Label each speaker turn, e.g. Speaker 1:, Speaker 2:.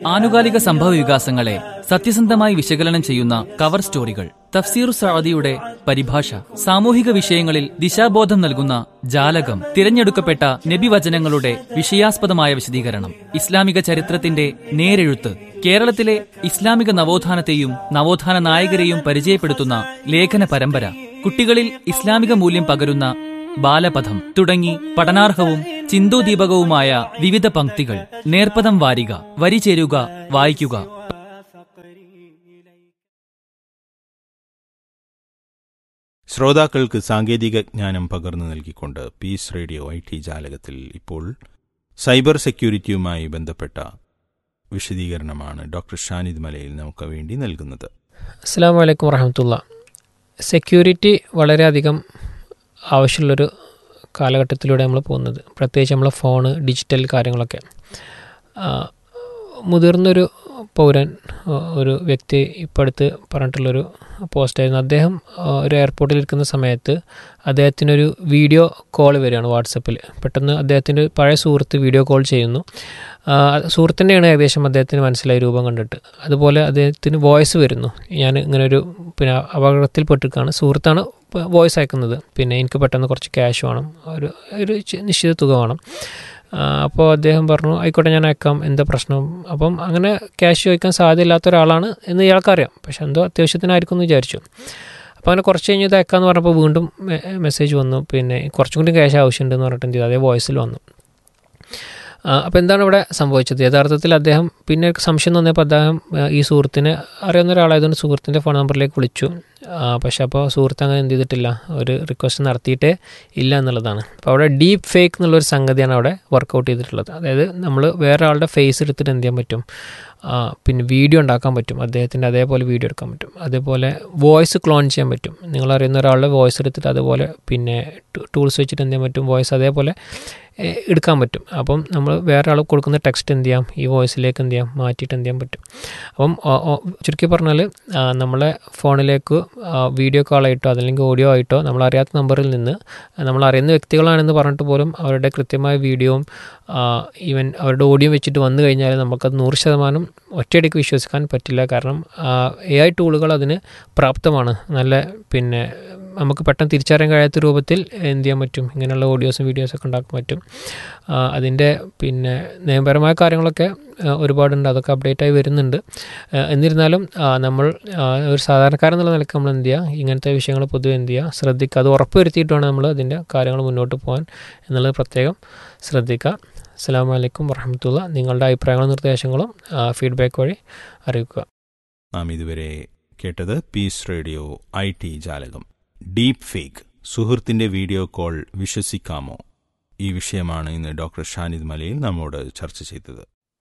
Speaker 1: ആനുകാലിക സംഭവ വികാസങ്ങളെ സത്യസന്ധമായി വിശകലനം ചെയ്യുന്ന കവർ സ്റ്റോറികൾ തഫ്സീർ സഅദിയുടെ പരിഭാഷ സാമൂഹിക വിഷയങ്ങളിൽ ദിശാബോധം നൽകുന്ന ജാലകം തിരഞ്ഞെടുക്കപ്പെട്ട നബിവചനങ്ങളുടെ വിഷയാസ്പദമായ വിശദീകരണം ഇസ്ലാമിക ചരിത്രത്തിന്റെ നേരെഴുത്ത് കേരളത്തിലെ ഇസ്ലാമിക നവോത്ഥാനത്തെയും നവോത്ഥാന നായകരെയും പരിചയപ്പെടുത്തുന്ന ലേഖന പരമ്പര കുട്ടികളിൽ ഇസ്ലാമിക മൂല്യം പകരുന്ന ബാലപഥം തുടങ്ങി പഠനാർഹവും ചിന്തോദീപകവുമായ വിവിധ പംക്തികൾ നേർപ്പദം വാരിക വരി ചേരുക വായിക്കുക
Speaker 2: ശ്രോതാക്കൾക്ക് സാങ്കേതിക ജ്ഞാനം പകർന്നു നൽകിക്കൊണ്ട് പീസ് റേഡിയോ ഐ ടി ജാലകത്തിൽ ഇപ്പോൾ സൈബർ സെക്യൂരിറ്റിയുമായി ബന്ധപ്പെട്ട വിശദീകരണമാണ് ഡോക്ടർ ഷാനിദ് മലയിൽ നമുക്ക് വേണ്ടി നൽകുന്നത്
Speaker 3: അസ്സാം വലൈക്കും വറഹമത്തുള്ള സെക്യൂരിറ്റി വളരെയധികം ആവശ്യമുള്ളൊരു കാലഘട്ടത്തിലൂടെ നമ്മൾ പോകുന്നത് പ്രത്യേകിച്ച് നമ്മളെ ഫോണ് ഡിജിറ്റൽ കാര്യങ്ങളൊക്കെ ആ, മുതിർന്നൊരു പൗരൻ ആ, ഒരു വ്യക്തി ഇപ്പോൾ അടുത്ത് പറഞ്ഞിട്ടുള്ളൊരു പോസ്റ്റായിരുന്നു അദ്ദേഹം ആ, ഒരു എയർപോർട്ടിൽ ഇരിക്കുന്ന സമയത്ത് അദ്ദേഹത്തിനൊരു വീഡിയോ കോൾ വരികയാണ് വാട്സപ്പിൽ പെട്ടെന്ന് അദ്ദേഹത്തിൻ്റെ പഴയ സുഹൃത്ത് വീഡിയോ കോൾ ചെയ്യുന്നു ആ, സുഹൃത്തിൻ്റെയാണ് ഏകദേശം അദ്ദേഹത്തിന് മനസ്സിലായ രൂപം കണ്ടിട്ട് അതുപോലെ അദ്ദേഹത്തിന് വോയിസ് വരുന്നു ഞാൻ ഇങ്ങനെ ഒരു പിന്നെ അപകടത്തിൽപ്പെട്ടിരിക്കുകയാണ് സുഹൃത്താണ് വോയിസ് അയക്കുന്നത് പിന്നെ എനിക്ക് പെട്ടെന്ന് കുറച്ച് ക്യാഷ് വേണം ഒരു ഒരു ചി- നിശ്ചിത തുക വേണം ആ, അപ്പോൾ അദ്ദേഹം പറഞ്ഞു ആയിക്കോട്ടെ ഞാൻ അയക്കാം എന്താ പ്രശ്നം അപ്പം അങ്ങനെ ക്യാഷ് ചോദിക്കാൻ സാധ്യതയില്ലാത്ത ഒരാളാണ് എന്ന് ഇയാൾക്കറിയാം പക്ഷെ എന്തോ അത്യാവശ്യത്തിനായിരിക്കും എന്ന് വിചാരിച്ചു അപ്പോൾ അങ്ങനെ കുറച്ച് കഴിഞ്ഞ് ഇത് അയക്കാമെന്ന് പറഞ്ഞപ്പോൾ വീണ്ടും മെ- മെസ്സേജ് വന്നു പിന്നെ കുറച്ചും കൂടി ക്യാഷ് ആവശ്യമുണ്ടെന്ന് പറഞ്ഞിട്ട് എന്ത് ചെയ്തു അതേ വോയിസിൽ വന്നു അപ്പോൾ എന്താണ് ഇവിടെ സംഭവിച്ചത് യഥാർത്ഥത്തിൽ അദ്ദേഹം പിന്നെ ഒരു സംശയം തോന്നിയപ്പോൾ അദ്ദേഹം ആ, ഈ സുഹൃത്തിനെ അറിയുന്ന ഒരാളായതുകൊണ്ട് സുഹൃത്തിൻ്റെ ഫോൺ നമ്പറിലേക്ക് വിളിച്ചു ആ, പക്ഷേ അപ്പോൾ സുഹൃത്ത് അങ്ങനെ എന്ത് ചെയ്തിട്ടില്ല ഒരു റിക്വസ്റ്റ് നടത്തിയിട്ടേ ഇല്ല എന്നുള്ളതാണ് അപ്പോൾ അവിടെ ഡീപ്പ് ഫേക്ക് എന്നുള്ളൊരു സംഗതിയാണ് അവിടെ വർക്കൗട്ട് ചെയ്തിട്ടുള്ളത് അതായത് നമ്മൾ വേറെ ആളുടെ ഫേസ് എടുത്തിട്ട് എന്ത് ചെയ്യാൻ പറ്റും ആ, പിന്നെ വീഡിയോ ഉണ്ടാക്കാൻ പറ്റും അദ്ദേഹത്തിൻ്റെ അതേപോലെ വീഡിയോ എടുക്കാൻ പറ്റും അതേപോലെ വോയിസ് ക്ലോൺ ചെയ്യാൻ പറ്റും നിങ്ങൾ അറിയുന്ന ഒരാളുടെ വോയിസ് എടുത്തിട്ട് അതുപോലെ പിന്നെ ടൂൾസ് വെച്ചിട്ട് എന്ത് ചെയ്യാൻ പറ്റും വോയിസ് അതേപോലെ ഏ, എടുക്കാൻ പറ്റും അപ്പം നമ്മൾ വേറെ ആൾ കൊടുക്കുന്ന ടെക്സ്റ്റ് എന്ത് ചെയ്യാം ഈ വോയിസിലേക്ക് എന്ത് ചെയ്യാം മാറ്റിയിട്ട് എന്ത് ചെയ്യാൻ പറ്റും അപ്പം ഓ- ഓ- ചുരുക്കി പറഞ്ഞാൽ ആ, നമ്മളെ ഫോണിലേക്ക് ആ, വീഡിയോ കോളായിട്ടോ അതല്ലെങ്കിൽ ഓഡിയോ ആയിട്ടോ നമ്മൾ അറിയാത്ത നമ്പറിൽ നിന്ന് നമ്മൾ അറിയുന്ന വ്യക്തികളാണെന്ന് പറഞ്ഞിട്ട് പോലും അവരുടെ കൃത്യമായ വീഡിയോയും ഈവൻ അവരുടെ ഓഡിയോ വെച്ചിട്ട് വന്നു കഴിഞ്ഞാൽ നമുക്കത് നൂറ് ശതമാനം ഒറ്റയടിക്ക് വിശ്വസിക്കാൻ പറ്റില്ല കാരണം എ ഐ ടൂളുകൾ അതിന് പ്രാപ്തമാണ് നല്ല പിന്നെ നമുക്ക് പെട്ടെന്ന് തിരിച്ചറിയാൻ കഴിയാത്ത രൂപത്തിൽ എന്ത് ചെയ്യാൻ പറ്റും ഇങ്ങനെയുള്ള ഓഡിയോസും വീഡിയോസൊക്കെ ഉണ്ടാക്കാൻ പറ്റും ആ, അതിൻ്റെ പിന്നെ നിയമപരമായ കാര്യങ്ങളൊക്കെ ആ, ഒരുപാടുണ്ട് അതൊക്കെ അപ്ഡേറ്റ് ആയി വരുന്നുണ്ട് ആ, എന്നിരുന്നാലും ആ, നമ്മൾ ആ, ഒരു സാധാരണക്കാരൻ എന്നുള്ള നിലയ്ക്ക് നമ്മൾ എന്ത് ചെയ്യുക ഇങ്ങനത്തെ വിഷയങ്ങൾ പൊതുവെ എന്ത് ചെയ്യുക ശ്രദ്ധിക്കുക അത് ഉറപ്പ് വരുത്തിയിട്ട് വേണം നമ്മൾ അതിൻ്റെ കാര്യങ്ങൾ മുന്നോട്ട് പോകാൻ എന്നുള്ളത് പ്രത്യേകം ശ്രദ്ധിക്കുക അസ്സാം വലൈക്കും വറഹമത്തുള്ള നിങ്ങളുടെ അഭിപ്രായങ്ങളും നിർദ്ദേശങ്ങളും ഫീഡ്ബാക്ക് വഴി അറിയിക്കുക
Speaker 2: നാം ഇതുവരെ കേട്ടത് പീസ് റേഡിയോ ഐ ടി ജാലകം ഡീപ് ഫേക്ക് സുഹൃത്തിന്റെ വീഡിയോ കോൾ വിശ്വസിക്കാമോ ഈ വിഷയമാണ് ഇന്ന് ഡോക്ടർ ഷാനിദ് മലയിൽ നമ്മോട് ചർച്ച ചെയ്തത്